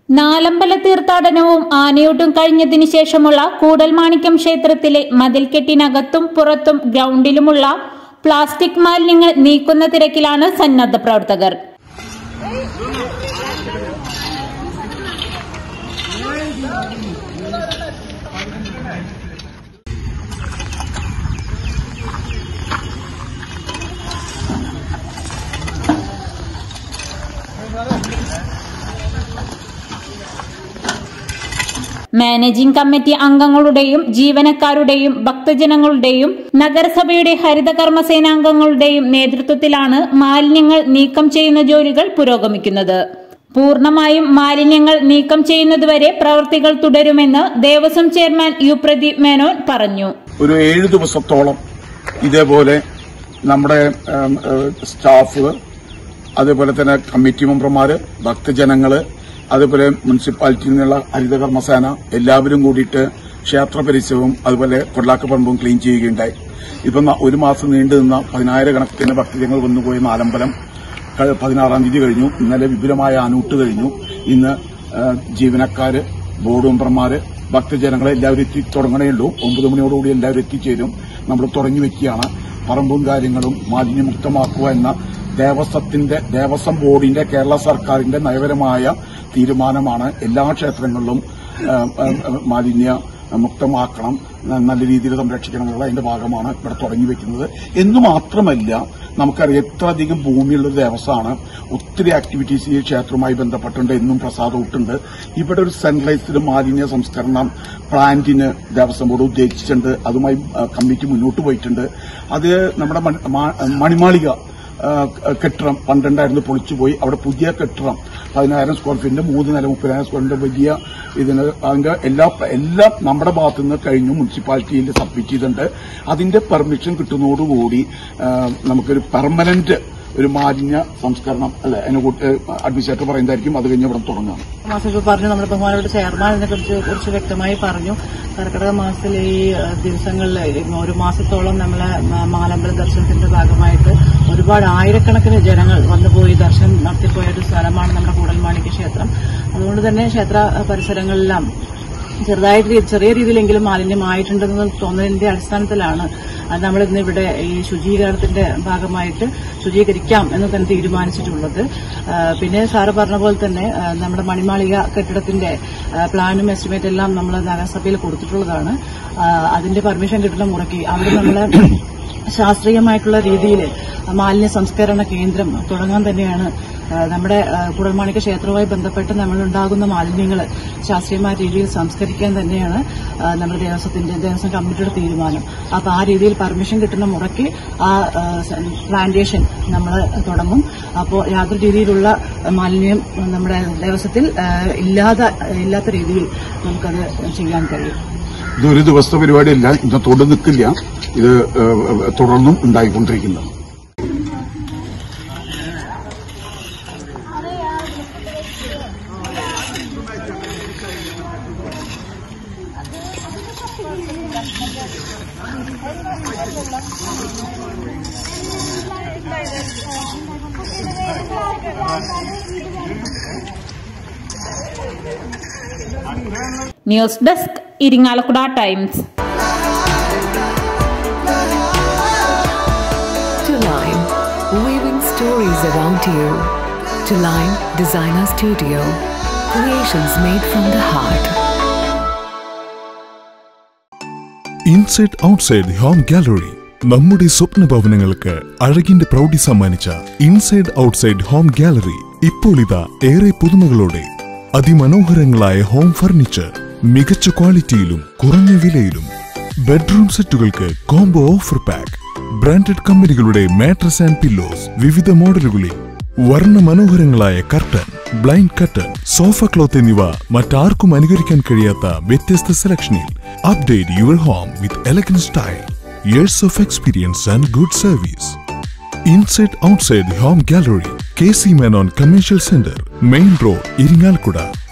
നാലമ്പല തീർത്ഥാടനവും ആനയൂട്ടും കഴിഞ്ഞതിന് ശേഷമുള്ള കൂടൽമാണിക്യം ക്ഷേത്രത്തിലെ മതിൽക്കെട്ടിനകത്തും പുറത്തും ഗ്രൗണ്ടിലുമുള്ള പ്ലാസ്റ്റിക് മാലിന്യങ്ങൾ നീക്കുന്ന തിരക്കിലാണ് സന്നദ്ധ പ്രവർത്തകർ മാനേജിംഗ് കമ്മിറ്റി അംഗങ്ങളുടെയും ജീവനക്കാരുടെയും ഭക്തജനങ്ങളുടെയും നഗരസഭയുടെ ഹരിതകർമ്മ സേനാംഗങ്ങളുടെയും നേതൃത്വത്തിലാണ് മാലിന്യങ്ങൾ നീക്കം ചെയ്യുന്ന ജോലികൾ പുരോഗമിക്കുന്നത് പൂർണ്ണമായും മാലിന്യങ്ങൾ നീക്കം ചെയ്യുന്നതുവരെ പ്രവർത്തികൾ തുടരുമെന്ന് ദേവസ്വം ചെയർമാൻ യു പ്രദീപ് മേനോൻ പറഞ്ഞു ഒരു ഏഴ് ദിവസത്തോളം ഇതേപോലെ നമ്മുടെ ഉം, ഏഹ്, സ്റ്റാഫ് അതേപോലെ തന്നെ കമ്മിറ്റി മെമ്പർമാര് ഭക്തജനങ്ങള് അതേപോലെ മുനിസിപ്പാലിറ്റിയിൽ നിന്നുള്ള ഹരിതകർമ്മസേന എല്ലാവരും കൂടിയിട്ട് ക്ഷേത്ര പരിസരവും അതുപോലെ കൊള്ളാക്കപ്പറമ്പും ക്ലീൻ ചെയ്യുകയുണ്ടായി ഇപ്പൊ ന- ഒരു മാസം നീണ്ടു നിന്ന പതിനായിരക്കണക്കിന് ഭക്തജനങ്ങൾ വന്നുപോയ നാലമ്പലം ക- പതിനാറാം തീയതി കഴിഞ്ഞു ഇന്നലെ വിപുലമായ ആനൂട്ട് കഴിഞ്ഞു ഇന്ന് ഏഹ്, ജീവനക്കാര് ബോർഡ് മെമ്പർമാര് ഭക്തജനങ്ങളെ എല്ലാവരും എത്തി തുടങ്ങണേ ഉള്ളൂ ഒമ്പത് മണിയോടുകൂടി എല്ലാവരും എത്തിച്ചേരും നമ്മൾ തുടങ്ങി വെക്കുകയാണ് പറമ്പും കാര്യങ്ങളും മാലിന്യമുക്തമാക്കുക എന്ന ദേവസ്വത്തിന്റെ ദേവസ്വം ബോർഡിന്റെ കേരള സർക്കാരിന്റെ നയപരമായ തീരുമാനമാണ് എല്ലാ ക്ഷേത്രങ്ങളിലും ആ, ആ, മാലിന്യ മുക്തമാക്കണം നല്ല രീതിയിൽ സംരക്ഷിക്കണം എന്നുള്ള അതിന്റെ ഭാഗമാണ് ഇവിടെ തുടങ്ങി വെക്കുന്നത് എന്ന് മാത്രമല്ല നമുക്കറിയാം എത്ര അധികം ഭൂമിയുള്ള ഒരു ദേവസ്വമാണ് ഒത്തിരി ആക്ടിവിറ്റീസ് ഈ ക്ഷേത്രവുമായി ബന്ധപ്പെട്ടുണ്ട് എന്നും പ്രസാദം ഇട്ടുണ്ട് ഇവിടെ ഒരു സെൻട്രലൈസ്ഡ് മാലിന്യ സംസ്കരണം പ്ലാന്റിന് ദേവസ്വം ബോർഡ് ഉദ്ദേശിച്ചിട്ടുണ്ട് അതുമായി ആ, കമ്മിറ്റി മുന്നോട്ട് പോയിട്ടുണ്ട് അത് നമ്മുടെ മണി- മാ- മണിമാളിക ആ, കെട്ടിടം പണ്ടുണ്ടായിരുന്നു പൊളിച്ചുപോയി അവിടെ പുതിയ കെട്ടിടം പതിനായിരം സ്ക്വയർ ഫീറ്റിന്റെ മൂന്ന് നില മുപ്പതിനായിരം സ്ക്വയറിന്റെ വലിയ ഇതിന് അതിന്റെ എല്ലാ എല്ലാം നമ്മുടെ ഭാഗത്തു നിന്ന് കഴിഞ്ഞു മുനിസിപ്പാലിറ്റിയിൽ സബ്മിറ്റ് ചെയ്തിട്ടുണ്ട് അതിന്റെ പെർമിഷൻ കിട്ടുന്നതോടുകൂടി ആ, നമുക്കൊരു പെർമനന്റ് ഒരു മാലിന്യ സംസ്കരണം അല്ലെ അതിനെ അഡ്മിനിസ്ട്രേറ്റർ പറയുന്നതായിരിക്കും അത് കഴിഞ്ഞ് ഇവിടെ തുടങ്ങാം മാസം ഇപ്പോൾ പറഞ്ഞു നമ്മുടെ ബഹുമാനപ്പെട്ട ചെയർമാൻ ഇതിനെ കുറിച്ച് കുറിച്ച് വ്യക്തമായി പറഞ്ഞു കർക്കിടക മാസത്തിലെ ഈ ഏഹ്, ദിവസങ്ങളിൽ ഈ ഒരു മാസത്തോളം നമ്മളെ മ- മാലമ്പലം ദർശനത്തിന്റെ ഭാഗമായിട്ട് ഒരുപാട് ആയിരക്കണക്കിന് ജനങ്ങൾ വന്നുപോയി ദർശനം നടത്തിപ്പോയ ഒരു സ്ഥലമാണ് നമ്മുടെ കൂടൽമാണിക്യ ക്ഷേത്രം അതുകൊണ്ട് തന്നെ ക്ഷേത്ര ഏഹ്, പരിസരങ്ങളിലെല്ലാം ചെറുതായിട്ട് രീ- ചെറിയ രീതിയിലെങ്കിലും മാലിന്യമായിട്ടുണ്ടെന്ന് തോന്നുന്നതിന്റെ അടിസ്ഥാനത്തിലാണ് അത് നമ്മൾ ഇന്ന് ഇവിടെ ഈ ശുചീകരണത്തിന്റെ ഭാഗമായിട്ട് ശുചീകരിക്കാം എന്ന് തന്നെ തീരുമാനിച്ചിട്ടുള്ളത് ആ, പിന്നെ സാറ് പറഞ്ഞ പോലെ തന്നെ ആ, നമ്മുടെ മണിമാളിക കെട്ടിടത്തിന്റെ ആ, പ്ലാനും എസ്റ്റിമേറ്റ് എല്ലാം നമ്മൾ നഗരസഭയിൽ കൊടുത്തിട്ടുള്ളതാണ് ആ, അതിന്റെ പെർമിഷൻ കിട്ടുന്ന മുറയ്ക്ക് അവിടെ നമ്മൾ ശാസ്ത്രീയമായിട്ടുള്ള രീതിയിൽ മാലിന്യ സംസ്കരണ കേന്ദ്രം തുടങ്ങാൻ തന്നെയാണ് ആ, നമ്മുടെ ആ, കുടൽമാണിക്യ ക്ഷേത്രവുമായി ബന്ധപ്പെട്ട് നമ്മളുണ്ടാകുന്ന മാലിന്യങ്ങൾ ശാസ്ത്രീയമായ രീതിയിൽ സംസ്കരിക്കാൻ തന്നെയാണ് ആ, നമ്മുടെ ദേവസ്വത്തിന്റെ ദേവസ്വം കമ്മിറ്റിയുടെ തീരുമാനം അപ്പോൾ ആ രീതിയിൽ പെർമിഷൻ കിട്ടുന്ന മുറയ്ക്ക് ആ ആ, സ- പ്ലാന്റേഷൻ നമ്മൾ തുടങ്ങും അപ്പോൾ യാതൊരു രീതിയിലുള്ള മാലിന്യം നമ്മുടെ ദേവസ്വത്തിൽ ആ, ഇല്ലാതെ ഇല്ലാത്ത രീതിയിൽ നമുക്കത് ചെയ്യാൻ കഴിയും ഇത് ഒരു ദിവസത്തെ പരിപാടിയല്ല ഇന്നത്തോട് നിൽക്കില്ല ഇത് ഏഹ്, തുടർന്നും ഉണ്ടായിക്കൊണ്ടിരിക്കുന്നത് news desk Irinjalakuda Times To Line, weaving stories around you. To Line Designer Studio, creations made from the heart. Inside outside home gallery നമ്മുടെ സ്വപ്ന ഭവനങ്ങൾക്ക് അഴകിന്റെ പ്രൗഢി സമ്മാനിച്ച ഇൻസൈഡ് ഔട്ട്സൈഡ് ഹോം ഗാലറി ഇപ്പോൾ ഇതാ ഏറെ പുതുമകളോടെ അതിമനോഹരങ്ങളായ ഹോം ഫർണിച്ചർ മികച്ച ക്വാളിറ്റിയിലും കുറഞ്ഞ വിലയിലും ബെഡ്റൂം സെറ്റുകൾക്ക് കോംബോ ഓഫർ പാക്ക് ബ്രാൻഡഡ് കമ്പനികളുടെ മാട്രസ് ആൻഡ് പില്ലോസ് വിവിധ മോഡലുകളിൽ വർണ്ണ മനോഹരങ്ങളായ curtain blind curtain sofa cloth എന്നിവ മറ്റാർക്കും അനുകരിക്കാൻ കഴിയാത്ത വ്യത്യസ്ത സെലക്ഷനിൽ update your home with elegant style years of experience and good service inside outside home gallery K C Menon commercial centre main road Irinjalakuda